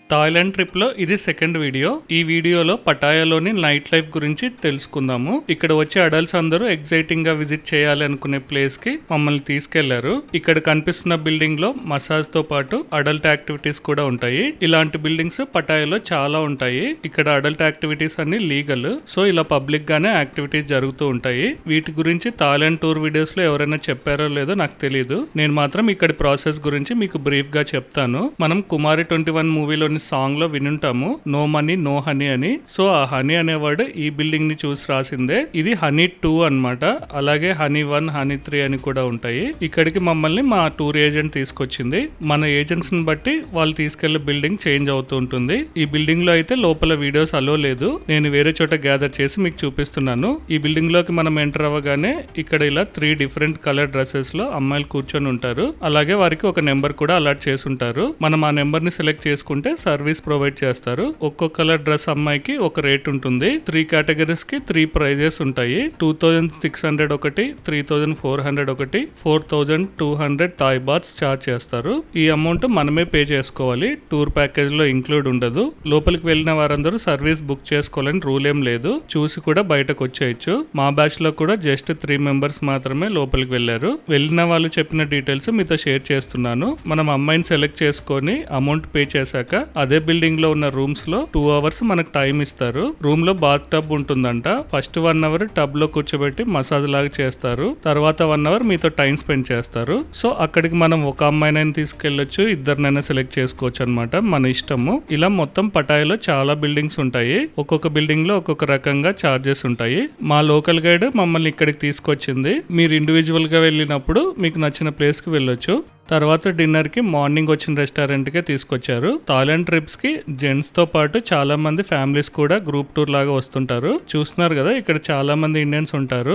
Thailand trip లో ఇది second video ఈ వీడియోలో పటాయాలోని నైట్ లైఫ్ గురించి తెలుసుకుందాము ఇక్కడ వచ్చే అడల్ట్స్ అందరూ ఎగ్జైటింగ్ గా విజిట్ చేయాలి అనుకునే ప్లేస్ కి మమ్మల్ని తీసుకెళ్లారు ఇక్కడ కనిపిస్తున్న బిల్డింగ్ లో మసాజ్ తో పాటు అడల్ట్ యాక్టివిటీస్ కూడా ఉంటాయి ఇలాంటి బిల్డింగ్స్ పటాయాలో చాలా ఉంటాయి ఇక్కడ అడల్ట్ యాక్టివిటీస్ అన్ని లీగల్ సో ఇలా పబ్లిక్ గానే యాక్టివిటీస్ జరుగుతూ ఉంటాయి వీటి గురించి థాయిలాండ్ టూర్ వీడియోస్ లో ఎవరైనా చెప్పారో లేదో నాకు తెలియదు నేను మాత్రం ఇక్కడ ప్రాసెస్ గురించి మీకు బ్రీఫ్ గా చెప్తాను మనం కుమారి ట్వంటీ వన్ మూవీలోని సాంగ్ లో వినుంటాము నో మనీ నో హనీ అని సో ఆ హనీ అనే వర్డ్ ఈ బిల్డింగ్ ని చూసి రాసిందే ఇది హనీ టూ అన్నమాట అలాగే హనీ వన్ హనీ త్రీ అని కూడా ఉంటాయి ఇక్కడికి మమ్మల్ని మా టూర్ ఏజెంట్ తీసుకొచ్చింది మన ఏజెంట్స్ ని బట్టి వాళ్ళు తీసుకెళ్లే బిల్డింగ్ చేంజ్ అవుతూ ఉంటుంది ఈ బిల్డింగ్ లో అయితే లోపల వీడియోస్ అలో లేదు నేను వేరే చోట గ్యాదర్ చేసి మీకు చూపిస్తున్నాను ఈ బిల్డింగ్ లోకి మనం ఎంటర్ అవ్వగానే ఇక్కడ ఇలా త్రీ డిఫరెంట్ కలర్ డ్రెస్సెస్ లో అమ్మాయిలు కూర్చొని ఉంటారు అలాగే వారికి ఒక నెంబర్ కూడా అలాట్ చేసి ఉంటారు మనం ఆ నెంబర్ ని సెలెక్ట్ చేసుకుంటే సర్వీస్ ప్రొవైడ్ చేస్తారు ఒక్కొక్క కలర్ డ్రెస్ అమ్మాయికి ఒక రేట్ ఉంటుంది త్రీ కేటగిరీస్ కి త్రీ ప్రైజెస్ ఉంటాయి టూ థౌజండ్ సిక్స్ హండ్రెడ్ ఒకటి త్రీ థౌజండ్ ఫోర్ హండ్రెడ్ ఒకటి four thousand two hundred Thai bahts charge చేస్తారు ఈ అమౌంట్ మనమే పే చేసుకోవాలి టూర్ ప్యాకేజ్ లో ఇంక్లూడ్ ఉండదు లోపలికి వెళ్ళిన వారందరూ సర్వీస్ బుక్ చేసుకోవాలని రూల్ ఏం లేదు చూసి కూడా బయటకు వచ్చేయచ్చు మా బ్యాచ్ లో కూడా జస్ట్ త్రీ మెంబర్స్ మాత్రమే లోపలికి వెళ్ళారు వెళ్ళిన వాళ్ళు చెప్పిన డీటెయిల్స్ మీతో షేర్ చేస్తున్నాను మనం అమ్మాయిని సెలెక్ట్ చేసుకొని అమౌంట్ పే చేశాక అదే బిల్డింగ్ లో ఉన్న రూమ్స్ లో టూ అవర్స్ మనకు టైం ఇస్తారు రూమ్ లో బాత్ టబ్ ఉంటుందంట ఫస్ట్ వన్ అవర్ టబ్ లో కూర్చోబెట్టి మసాజ్ లాగా చేస్తారు తర్వాత వన్ అవర్ మీతో టైం స్పెండ్ చేస్తారు సో అక్కడికి మనం ఒక అమ్మాయినైనా తీసుకెళ్లొచ్చు ఇద్దరినైనా సెలెక్ట్ చేసుకోవచ్చు అనమాట మన ఇష్టము ఇలా మొత్తం పటాయిలో చాలా బిల్డింగ్స్ ఉంటాయి ఒక్కొక్క బిల్డింగ్ లో ఒక్కొక్క రకంగా చార్జెస్ ఉంటాయి మా లోకల్ గైడ్ మమ్మల్ని ఇక్కడికి తీసుకొచ్చింది మీరు ఇండివిజువల్ గా వెళ్ళినప్పుడు మీకు నచ్చిన ప్లేస్ కి వెళ్ళొచ్చు తర్వాత డిన్నర్ కి మార్నింగ్ వచ్చిన రెస్టారెంట్ కే తీసుకొచ్చారు థాయిలాండ్ ట్రిప్స్ కి జెంట్స్ తో పాటు చాలా మంది ఫ్యామిలీస్ కూడా గ్రూప్ టూర్ లాగా వస్తుంటారు చూస్తున్నారు కదా ఇక్కడ చాలా మంది ఇండియన్స్ ఉంటారు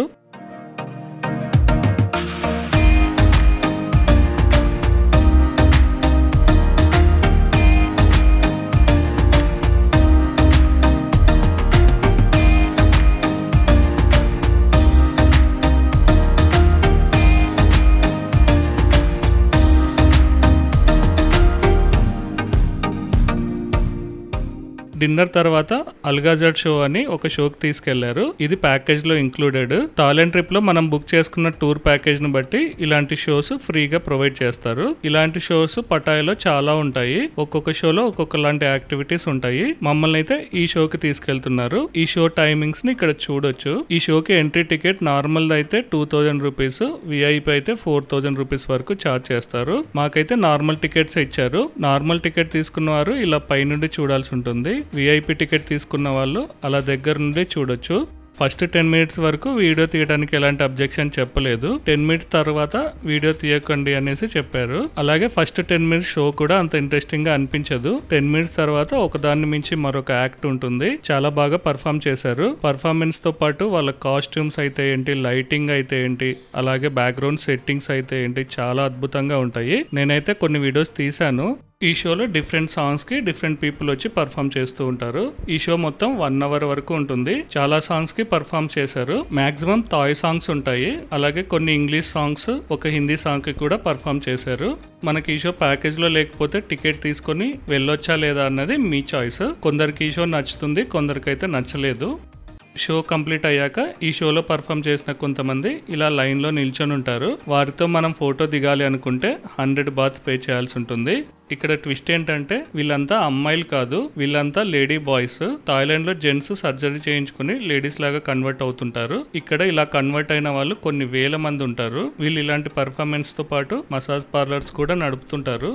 డిన్నర్ తర్వాత అల్గాజడ్ షో అని ఒక షోకి తీసుకెళ్లారు ఇది ప్యాకేజ్ లో ఇంక్లూడెడ్ థాయిలాండ్ ట్రిప్ లో మనం బుక్ చేసుకున్న టూర్ ప్యాకేజ్ ని బట్టి ఇలాంటి షోస్ ఫ్రీగా ప్రొవైడ్ చేస్తారు ఇలాంటి షోస్ పటాయిలో చాలా ఉంటాయి ఒక్కొక్క షోలో ఒక్కొక్క లాంటి యాక్టివిటీస్ ఉంటాయి మమ్మల్ని అయితే ఈ షోకి తీసుకెళ్తున్నారు ఈ షో టైమింగ్స్ ని ఇక్కడ చూడొచ్చు ఈ షోకి ఎంట్రీ టికెట్ నార్మల్ అయితే టూ థౌజండ్ రూపీస్ విఐపి అయితే ఫోర్ థౌజండ్ రూపీస్ వరకు చార్జ్ చేస్తారు మాకైతే నార్మల్ టికెట్స్ ఇచ్చారు నార్మల్ టికెట్ తీసుకున్న వారు ఇలా పైనుండి చూడాల్సి ఉంటుంది విఐపి టికెట్ తీసుకున్న వాళ్ళు అలా దగ్గర నుండి చూడొచ్చు ఫస్ట్ టెన్ మినిట్స్ వరకు వీడియో తీయడానికి ఎలాంటి అబ్జెక్షన్ చెప్పలేదు టెన్ మినిట్స్ తర్వాత వీడియో తీయకండి అనేసి చెప్పారు అలాగే ఫస్ట్ టెన్ మినిట్స్ షో కూడా అంత ఇంట్రెస్టింగ్ గా అనిపించదు టెన్ మినిట్స్ తర్వాత ఒకదాన్ని మించి మరొక యాక్ట్ ఉంటుంది చాలా బాగా పర్ఫామ్ చేశారు పర్ఫార్మెన్స్ తో పాటు వాళ్ళ కాస్ట్యూమ్స్ అయితే ఏంటి లైటింగ్ అయితే ఏంటి అలాగే బ్యాక్గ్రౌండ్ సెట్టింగ్స్ అయితే ఏంటి చాలా అద్భుతంగా ఉంటాయి నేనైతే కొన్ని వీడియోస్ తీశాను ఈ షోలో డిఫరెంట్ సాంగ్స్ కి డిఫరెంట్ పీపుల్ వచ్చి పర్ఫామ్ చేస్తూ ఉంటారు ఈ షో మొత్తం వన్ అవర్ వరకు ఉంటుంది చాలా సాంగ్స్ కి పర్ఫామ్ చేశారు మాక్సిమం థాయ్ సాంగ్స్ ఉంటాయి అలాగే కొన్ని ఇంగ్లీష్ సాంగ్స్ ఒక హిందీ సాంగ్ కి కూడా పర్ఫామ్ చేశారు మనకి ఈ షో ప్యాకేజ్ లో లేకపోతే టికెట్ తీసుకొని వెళ్ళొచ్చా లేదా అన్నది మీ చాయిస్ కొందరికి ఈ షో నచ్చుతుంది కొందరికైతే నచ్చలేదు షో కంప్లీట్ అయ్యాక ఈ షోలో పర్ఫామ్ చేసిన కొంతమంది ఇలా లైన్లో నిల్చొని ఉంటారు వారితో మనం ఫోటో దిగాలి అనుకుంటే హండ్రెడ్ బాత్ పే చేయాల్సి ఉంటుంది ఇక్కడ ట్విస్ట్ ఏంటంటే వీళ్ళంతా అమ్మాయిలు కాదు వీళ్ళంతా లేడీ బాయ్స్ థాయిలాండ్ లో జెంట్స్ సర్జరీ చేయించుకుని లేడీస్ లాగా కన్వర్ట్ అవుతుంటారు ఇక్కడ ఇలా కన్వర్ట్ అయిన వాళ్ళు కొన్ని వేల మంది ఉంటారు వీళ్ళు ఇలాంటి పర్ఫార్మెన్స్ తో పాటు మసాజ్ పార్లర్స్ కూడా నడుపుతుంటారు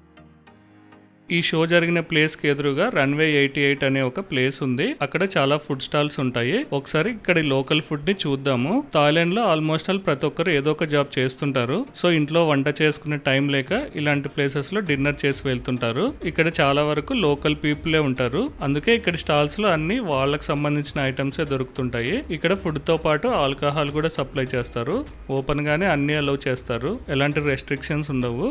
ఈ షో జరిగిన ప్లేస్ కి ఎదురుగా రన్వే ఎయిటీ ఎయిట్ అనే ఒక ప్లేస్ ఉంది అక్కడ చాలా ఫుడ్ స్టాల్స్ ఉంటాయి ఒకసారి ఇక్కడ లోకల్ ఫుడ్ ని చూద్దాము థాయిలాండ్ లో ఆల్మోస్ట్ ఆల్ ప్రతి ఒక్కరు ఏదో ఒక జాబ్ చేస్తుంటారు సో ఇంట్లో వంట చేసుకునే టైం లేక ఇలాంటి ప్లేసెస్ లో డిన్నర్ చేసి వెళ్తుంటారు ఇక్కడ చాలా వరకు లోకల్ పీపులే ఉంటారు అందుకే ఇక్కడ స్టాల్స్ లో అన్ని వాళ్ళకి సంబంధించిన ఐటమ్స్ దొరుకుతుంటాయి ఇక్కడ ఫుడ్ తో పాటు ఆల్కహాల్ కూడా సప్లై చేస్తారు ఓపెన్ గానే అన్ని అలౌ చేస్తారు ఎలాంటి రెస్ట్రిక్షన్స్ ఉండవు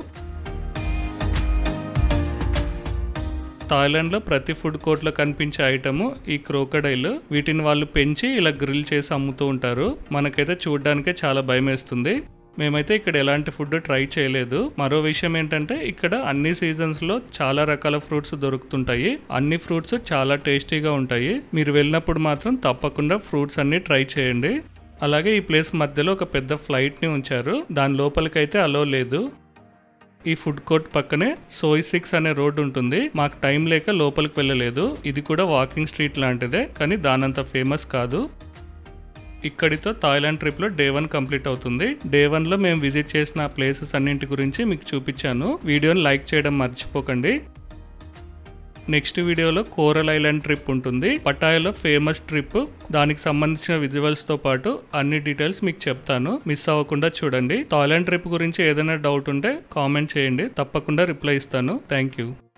థాయిలాండ్లో ప్రతి ఫుడ్ కోర్ట్లో కనిపించే ఐటమ్ ఈ క్రోకడైల్ వీటిని వాళ్ళు పెంచి ఇలా గ్రిల్ చేసి అమ్ముతూ ఉంటారు మనకైతే చూడడానికే చాలా భయం వేస్తుంది మేమైతే ఇక్కడ ఎలాంటి ఫుడ్ ట్రై చేయలేదు మరో విషయం ఏంటంటే ఇక్కడ అన్ని సీజన్స్ లో చాలా రకాల ఫ్రూట్స్ దొరుకుతుంటాయి అన్ని ఫ్రూట్స్ చాలా టేస్టీగా ఉంటాయి మీరు వెళ్ళినప్పుడు మాత్రం తప్పకుండా ఫ్రూట్స్ అన్ని ట్రై చేయండి అలాగే ఈ ప్లేస్ మధ్యలో ఒక పెద్ద ఫ్లైట్ ని ఉంచారు దాని లోపలికైతే అలో లేదు ఈ ఫుడ్ కోర్ట్ పక్కనే సోయ్ సిక్స్ అనే రోడ్ ఉంటుంది మాకు టైం లేక లోపలికి వెళ్ళలేదు ఇది కూడా వాకింగ్ స్ట్రీట్ లాంటిదే కానీ దానంత ఫేమస్ కాదు ఇక్కడితో థాయిలాండ్ ట్రిప్ లో డే వన్ కంప్లీట్ అవుతుంది డే వన్ లో మేము విజిట్ చేసిన ప్లేసెస్ అన్నింటి గురించి మీకు చూపించాను వీడియోని లైక్ చేయడం మర్చిపోకండి నెక్స్ట్ వీడియోలో కోరల్ ఐలాండ్ ట్రిప్ ఉంటుంది పటాయాలో ఫేమస్ ట్రిప్ దానికి సంబంధించిన విజువల్స్ తో పాటు అన్ని డీటెయిల్స్ మీకు చెప్తాను మిస్ అవ్వకుండా చూడండి థాయిలాండ్ ట్రిప్ గురించి ఏదైనా డౌట్ ఉంటే కామెంట్ చేయండి తప్పకుండా రిప్లై ఇస్తాను థ్యాంక్ యూ